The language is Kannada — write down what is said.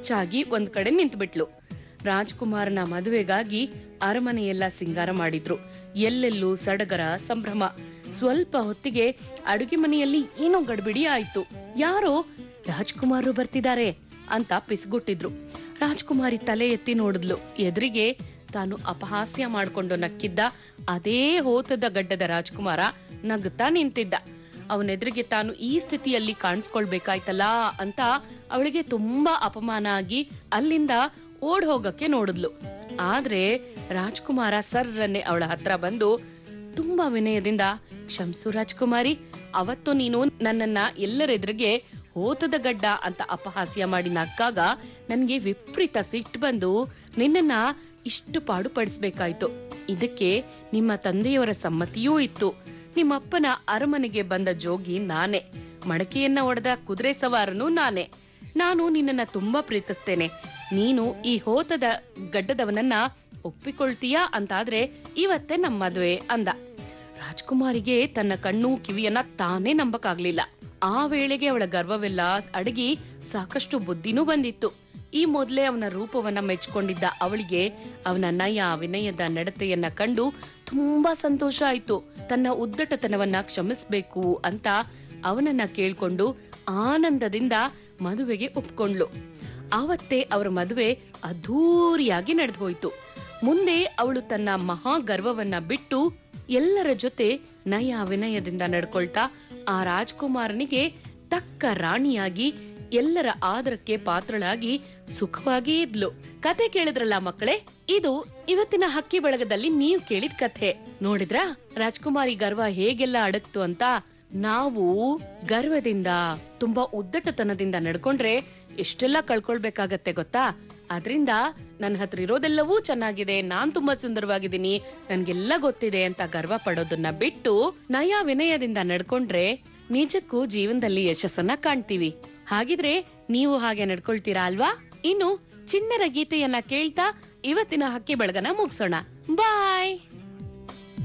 ಬೆಚ್ಚಾಗಿ ಒಂದ್ ಕಡೆ ನಿಂತ್ಬಿಟ್ಲು ರಾಜ್ಕುಮಾರನ ಮದುವೆಗಾಗಿ ಅರಮನೆಯೆಲ್ಲ ಸಿಂಗಾರ ಮಾಡಿದ್ರು ಎಲ್ಲೆಲ್ಲೂ ಸಡಗರ ಸಂಭ್ರಮ ಸ್ವಲ್ಪ ಹೊತ್ತಿಗೆ ಅಡುಗೆ ಮನೆಯಲ್ಲಿ ಏನೋ ಗಡ್ಬಿಡಿ ಆಯ್ತು ಯಾರೋ ರಾಜ್ಕುಮಾರರು ಬರ್ತಿದ್ದಾರೆ ಅಂತ ಪಿಸ್ಗುಟ್ಟಿದ್ರು ರಾಜ್ಕುಮಾರಿ ತಲೆ ಎತ್ತಿ ನೋಡಿದ್ಲು ಎದುರಿಗೆ ತಾನು ಅಪಹಾಸ್ಯ ಮಾಡ್ಕೊಂಡು ನಕ್ಕಿದ್ದ ಅದೇ ಹೋತದ ಗಡ್ಡದ ರಾಜ್ಕುಮಾರ ನಗುತ್ತಾ ನಿಂತಿದ್ದ ಅವನೆದುರಿಗೆ ತಾನು ಈ ಸ್ಥಿತಿಯಲ್ಲಿ ಕಾಣಿಸ್ಕೊಳ್ಬೇಕಾಯ್ತಲ್ಲ ಅಂತ ಅವಳಿಗೆ ತುಂಬಾ ಅಪಮಾನ ಆಗಿ ಅಲ್ಲಿಂದ ಓಡ್ ಹೋಗಕ್ಕೆ ನೋಡಿದ್ಲು ಆದ್ರೆ ರಾಜ್ಕುಮಾರ ಸರ್ರನ್ನೇ ಅವಳ ಹತ್ರ ಬಂದು ತುಂಬಾ ವಿನಯದಿಂದ ಕ್ಷಮ್ಸು ರಾಜ್ಕುಮಾರಿ ಅವತ್ತು ನೀನು ನನ್ನನ್ನ ಎಲ್ಲರೆದುರಿಗೆ ಹೋತದ ಗಡ್ಡ ಅಂತ ಅಪಹಾಸ್ಯ ಮಾಡಿ ನಕ್ಕಾಗ ನನ್ಗೆ ವಿಪರೀತ ಸಿಟ್ಟು ಬಂದು ನಿನ್ನನ್ನ ಇಷ್ಟು ಪಾಡುಪಡಿಸ್ಬೇಕಾಯ್ತು ಇದಕ್ಕೆ ನಿಮ್ಮ ತಂದೆಯವರ ಸಮ್ಮತಿಯೂ ಇತ್ತು ನಿಮ್ಮಪ್ಪನ ಅರಮನೆಗೆ ಬಂದ ಜೋಗಿ ನಾನೇ ಮಡಕೆಯನ್ನ ಒಡೆದ ಕುದುರೆ ಸವಾರನು ನಾನೇ ನಾನು ನಿನ್ನನ್ನ ತುಂಬಾ ಪ್ರೀತಿಸ್ತೇನೆ ನೀನು ಈ ಹೋತದ ಗಡ್ಡದವನನ್ನ ಒಪ್ಪಿಕೊಳ್ತೀಯಾ ಅಂತಾದ್ರೆ ಇವತ್ತೇ ನಮ್ಮ ಮದುವೆ ಅಂದ ರಾಜ್ಕುಮಾರಿಗೆ ತನ್ನ ಕಣ್ಣು ಕಿವಿಯನ್ನ ತಾನೇ ನಂಬಕ್ಕಾಗ್ಲಿಲ್ಲ ಆ ವೇಳೆಗೆ ಅವಳ ಗರ್ವವೆಲ್ಲ ಅಡಗಿ ಸಾಕಷ್ಟು ಬುದ್ಧಿನೂ ಬಂದಿತ್ತು ಈ ಮೊದ್ಲೇ ಅವನ ರೂಪವನ್ನ ಮೆಚ್ಕೊಂಡಿದ್ದ ಅವಳಿಗೆ ಅವನ ನಯ ವಿನಯದ ನಡತೆಯನ್ನ ಕಂಡು ತುಂಬಾ ಸಂತೋಷ ಆಯ್ತು ತನ್ನ ಉದ್ದಟತನವನ್ನ ಕ್ಷಮಿಸ್ಬೇಕು ಅಂತ ಅವನನ್ನ ಕೇಳ್ಕೊಂಡು ಆನಂದದಿಂದ ಮದುವೆಗೆ ಒಪ್ಕೊಂಡ್ಲು ಆವತ್ತೇ ಅವರ ಮದುವೆ ಅದ್ಧೂರಿಯಾಗಿ ನಡೆದು ಹೋಯ್ತು ಮುಂದೆ ಅವಳು ತನ್ನ ಮಹಾ ಗರ್ವವನ್ನ ಬಿಟ್ಟು ಎಲ್ಲರ ಜೊತೆ ನಯ ವಿನಯದಿಂದ ನಡ್ಕೊಳ್ತಾ ಆ ರಾಜ್ಕುಮಾರನಿಗೆ ತಕ್ಕ ರಾಣಿಯಾಗಿ ಎಲ್ಲರ ಆದರಕ್ಕೆ ಪಾತ್ರಳಾಗಿ ಸುಖವಾಗಿ ಇದ್ಲು ಕತೆ ಕೇಳಿದ್ರಲ್ಲ ಮಕ್ಕಳೇ ಇದು ಇವತ್ತಿನ ಹಕ್ಕಿ ಬಳಗದಲ್ಲಿ ನೀವ್ ಕೇಳಿದ ಕಥೆ ನೋಡಿದ್ರಾ ರಾಜ್ಕುಮಾರಿ ಗರ್ವ ಹೇಗೆಲ್ಲ ಅಡಕ್ತು ಅಂತ ನಾವು ಗರ್ವದಿಂದ ತುಂಬಾ ಉದ್ದಟತನದಿಂದ ನಡ್ಕೊಂಡ್ರೆ ಎಷ್ಟೆಲ್ಲ ಕಳ್ಕೊಳ್ಬೇಕಾಗತ್ತೆ ಗೊತ್ತಾ ಅದ್ರಿಂದ ನನ್ನ ಹತ್ರ ಇರೋದೆಲ್ಲವೂ ಚೆನ್ನಾಗಿದೆ ನಾನ್ ತುಂಬಾ ಸುಂದರವಾಗಿದ್ದೀನಿ ನನ್ಗೆಲ್ಲ ಗೊತ್ತಿದೆ ಅಂತ ಗರ್ವ ಪಡೋದನ್ನ ಬಿಟ್ಟು ನಯ ವಿನಯದಿಂದ ನಡ್ಕೊಂಡ್ರೆ ನಿಜಕ್ಕೂ ಜೀವನದಲ್ಲಿ ಯಶಸ್ಸನ್ನ ಕಾಣ್ತೀವಿ ಹಾಗಿದ್ರೆ ನೀವು ಹಾಗೆ ನಡ್ಕೊಳ್ತೀರಾ ಅಲ್ವಾ ಇನ್ನು ಚಿನ್ನರ ಗೀತೆಯನ್ನ ಕೇಳ್ತಾ ಇವತ್ತಿನ ಹಕ್ಕಿ ಬೆಳಗನ ಮುಗಿಸೋಣ ಬಾಯ್